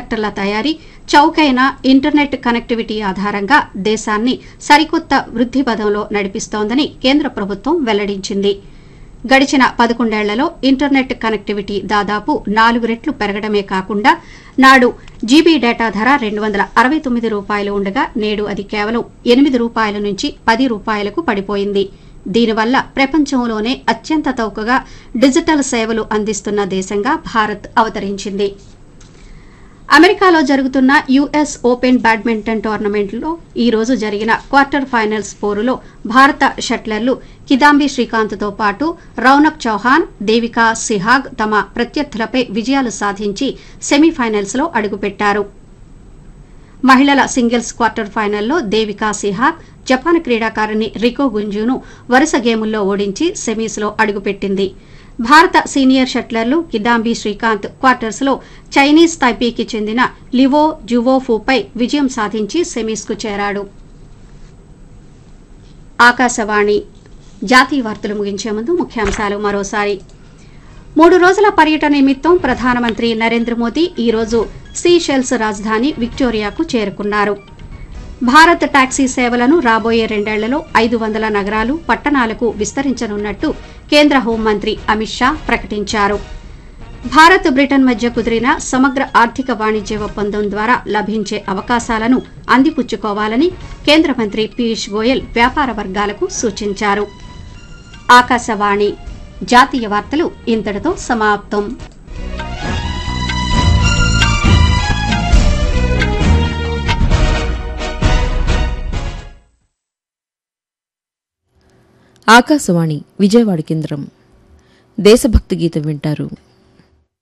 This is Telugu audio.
సెమీకండక్టర్ల తయారీ చౌకైన ఇంటర్నెట్ కనెక్టివిటీ ఆధారంగా దేశాన్ని సరికొత్త వృద్ధి పదంలో నడిపిస్తోందని కేంద్ర ప్రభుత్వం వెల్లడించింది గడిచిన పదకొండేళ్లలో ఇంటర్నెట్ కనెక్టివిటీ దాదాపు నాలుగు రెట్లు పెరగడమే కాకుండా నాడు జీబీ డేటా ధర రెండు వందల అరవై తొమ్మిది రూపాయలు ఉండగా నేడు అది కేవలం ఎనిమిది రూపాయల నుంచి పది రూపాయలకు పడిపోయింది దీనివల్ల ప్రపంచంలోనే అత్యంత చౌకగా డిజిటల్ సేవలు అందిస్తున్న దేశంగా భారత్ అవతరించింది అమెరికాలో జరుగుతున్న యుఎస్ ఓపెన్ బ్యాడ్మింటన్ టోర్నమెంట్లో ఈ రోజు జరిగిన క్వార్టర్ ఫైనల్స్ పోరులో భారత షట్లర్లు కిదాంబి శ్రీకాంత్తో పాటు రౌనక్ చౌహాన్ దేవికా సిహాగ్ తమ ప్రత్యర్థులపై విజయాలు సాధించి సెమీఫైనల్స్లో అడుగుపెట్టారు మహిళల సింగిల్స్ క్వార్టర్ ఫైనల్లో దేవికా సిహాగ్ జపాన్ క్రీడాకారిణి రికో గుంజును వరుస గేముల్లో ఓడించి సెమీస్లో అడుగుపెట్టింది భారత సీనియర్ షట్లర్లు కిదాంబి శ్రీకాంత్ క్వార్టర్స్లో చైనీస్ తైపీకి చెందిన లివో జువోఫూపై విజయం సాధించి సెమీస్కు చేరాడు ఆకాశవాణి జాతీయ వార్తలు ముగించే ముందు ముఖ్యాంశాలు మరోసారి మూడు రోజుల పర్యటన నిమిత్తం ప్రధానమంత్రి నరేంద్ర మోదీ ఈరోజు సీషెల్స్ రాజధాని విక్టోరియాకు చేరుకున్నారు భారత్ టాక్సీ సేవలను రాబోయే రెండేళ్లలో ఐదు వందల నగరాలు పట్టణాలకు విస్తరించనున్నట్టు కేంద్ర హోంమంత్రి అమిత్ షా ప్రకటించారు భారత్ బ్రిటన్ మధ్య కుదిరిన సమగ్ర ఆర్థిక వాణిజ్య ఒప్పందం ద్వారా లభించే అవకాశాలను అందిపుచ్చుకోవాలని కేంద్ర మంత్రి పీయూష్ గోయల్ వ్యాపార వర్గాలకు సూచించారు ఆకాశవాణి జాతీయ వార్తలు ఇంతటితో సమాప్తం ఆకాశవాణి విజయవాడ కేంద్రం దేశభక్తి గీతం వింటారు